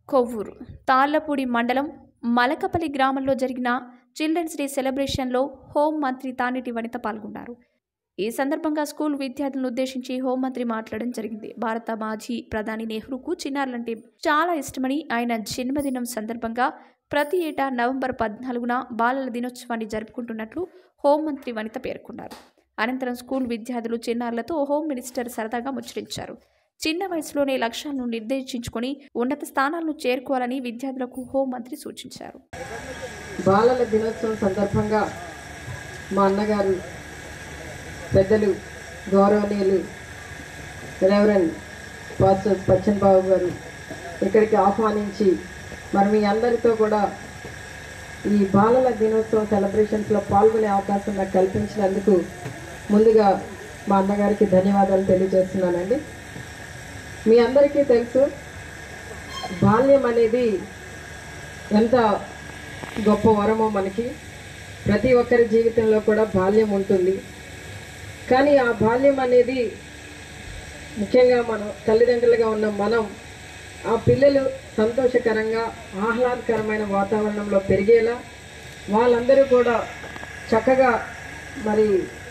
కొవ్వూరు తాళ్లపూడి మండలం మలకపల్లి గ్రామంలో జరిగిన చిల్డ్రన్స్ డే సెలబ్రేషన్లో హోం మంత్రి తానేటి వనిత పాల్గొన్నారు ఈ సందర్భంగా స్కూల్ విద్యార్థులను ఉద్దేశించి హోంమంత్రి మాట్లాడడం జరిగింది భారత మాజీ ప్రధాని నెహ్రూకు చిన్నారులంటే చాలా ఇష్టమని ఆయన జన్మదినం సందర్భంగా ప్రతి ఏటా నవంబర్ పద్నాలుగున బాలల దినోత్సవాన్ని జరుపుకుంటున్నట్లు హోంమంత్రి వనిత పేర్కొన్నారు అనంతరం స్కూల్ విద్యార్థులు చిన్నారులతో హోం మినిస్టర్ సరదాగా ముచ్చరించారు చిన్న వయసులోనే లక్ష్యాలను నిర్దేశించుకొని ఉన్నత స్థానాలను చేరుకోవాలని విద్యార్థులకు హోంమంత్రి సూచించారు బాలల దినోత్సవం సందర్భంగా మా అన్నగారు పెద్దలు గౌరవనీయులు రెవరెండ్ పాస్టర్ పచ్చన్ బాబు గారు ఇక్కడికి ఆహ్వానించి మరి మీ అందరితో కూడా ఈ బాలల దినోత్సవం సెలబ్రేషన్స్లో పాల్గొనే అవకాశం నాకు కల్పించినందుకు ముందుగా మా అన్నగారికి ధన్యవాదాలు తెలియజేస్తున్నానండి మీ అందరికీ తెలుసు బాల్యం అనేది ఎంత గొప్ప వరమో మనకి ప్రతి ఒక్కరి జీవితంలో కూడా బాల్యం ఉంటుంది కానీ ఆ బాల్యం అనేది ముఖ్యంగా మనం తల్లిదండ్రులుగా ఉన్న మనం ఆ పిల్లలు సంతోషకరంగా ఆహ్లాదకరమైన వాతావరణంలో పెరిగేలా వాళ్ళందరూ కూడా చక్కగా మరి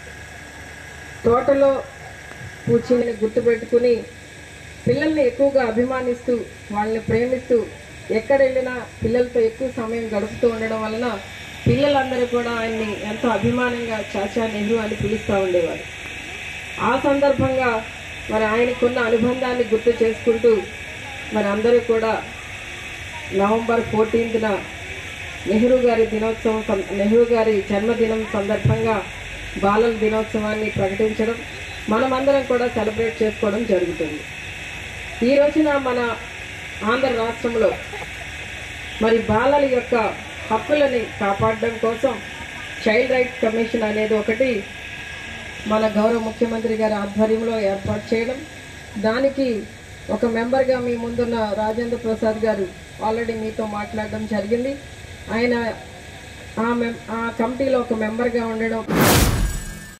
తోటలో కూర్చుని గుర్తుపెట్టుకుని పిల్లల్ని ఎక్కువగా అభిమానిస్తూ వాళ్ళని ప్రేమిస్తూ ఎక్కడ వెళ్ళినా పిల్లలతో ఎక్కువ సమయం గడుపుతూ ఉండడం వలన పిల్లలందరూ కూడా ఆయన్ని ఎంతో అభిమానంగా చాచా నెహ్రూ అని పిలుస్తూ ఉండేవారు ఆ సందర్భంగా మరి ఆయనకున్న అనుబంధాన్ని గుర్తు చేసుకుంటూ మరి అందరూ కూడా నవంబర్ ఫోర్టీన్త్న నెహ్రూ గారి దినోత్సవం సం- నెహ్రూ గారి జన్మదినం సందర్భంగా బాలల దినోత్సవాన్ని ప్రకటించడం మనమందరం కూడా సెలబ్రేట్ చేసుకోవడం జరుగుతుంది ఈ రోజున మన ఆంధ్ర రాష్ట్రంలో మరి బాలల యొక్క హక్కులని కాపాడడం కోసం చైల్డ్ రైట్స్ కమిషన్ అనేది ఒకటి మన గౌరవ ముఖ్యమంత్రి గారి ఆధ్వర్యంలో ఏర్పాటు చేయడం దానికి ఒక మెంబర్గా మీ ముందున్న రాజేంద్ర ప్రసాద్ గారు ఆల్రెడీ మీతో మాట్లాడడం జరిగింది ఆయన ఆ మెం ఆ కమిటీలో ఒక మెంబర్గా ఉండడం